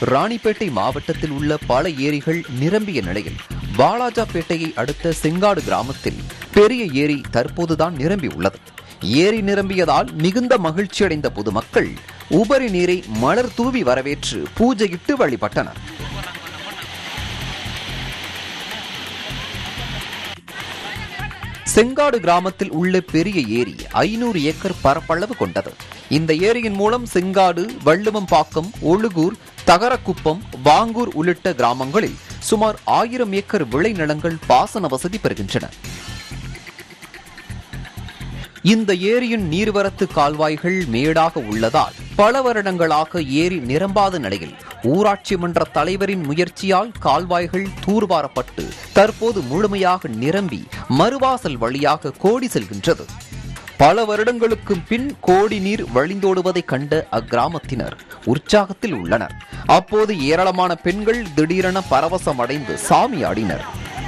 ராணிப்பேட்டை மாவட்டத்தில் உள்ள பல ஏரிகள் நிரம்பிய நிலையில் வாலாஜாபேட்டையை அடுத்த செங்காடு கிராமத்தில் பெரிய ஏரி தற்போதுதான் நிரம்பியுள்ளது ஏரி நிரம்பியதால் மிகுந்த மகிழ்ச்சியடைந்த பொதுமக்கள் உபரி நீரை மலர் தூவி வரவேற்று பூஜையிட்டு வழிபட்டனர் செங்காடு கிராமத்தில் உள்ள பெரிய ஏரி ஐநூறு ஏக்கர் பரப்பளவு கொண்டது இந்த ஏரியின் மூலம் செங்காடு வள்ளுவம்பாக்கம் ஒழுகூர் தகரக்குப்பம் வாங்கூர் உள்ளிட்ட கிராமங்களில் சுமார் ஆயிரம் ஏக்கர் விளைநிலங்கள் பாசன வசதி பெறுகின்றன இந்த ஏரியின் நீர்வரத்து கால்வாய்கள் மேடாக உள்ளதால் பல வருடங்களாக ஏரி நிரம்பாத நிலையில் ஊராட்சி மன்ற தலைவரின் முயற்சியால் கால்வாய்கள் தூர்வாரப்பட்டு தற்போது முழுமையாக நிரம்பி மறுவாசல் வழியாக கோடி செல்கின்றது பல வருடங்களுக்கு பின் கோடி நீர் வழிந்தோடுவதைக் கண்ட அக்கிராமத்தினர் உற்சாகத்தில் உள்ளனர் அப்போது ஏராளமான பெண்கள் திடீரென பரவசமடைந்து சாமி ஆடினர்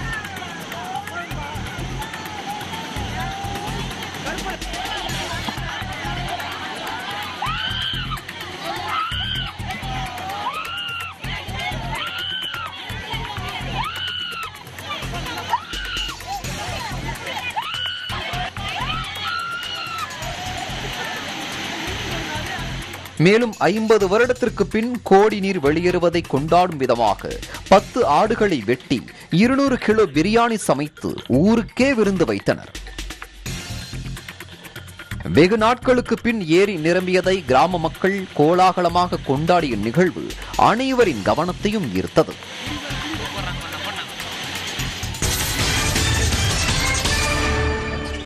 மேலும் ஐம்பது வருடத்திற்கு பின் கோடி நீர் வெளியேறுவதை கொண்டாடும் விதமாக பத்து ஆடுகளை வெட்டி இருநூறு கிலோ பிரியாணி சமைத்து ஊருக்கே விருந்து வைத்தனர் வெகு நாட்களுக்கு பின் ஏரி நிரம்பியதை கிராம மக்கள் கோலாகலமாக கொண்டாடிய நிகழ்வு அனைவரின் கவனத்தையும் ஈர்த்தது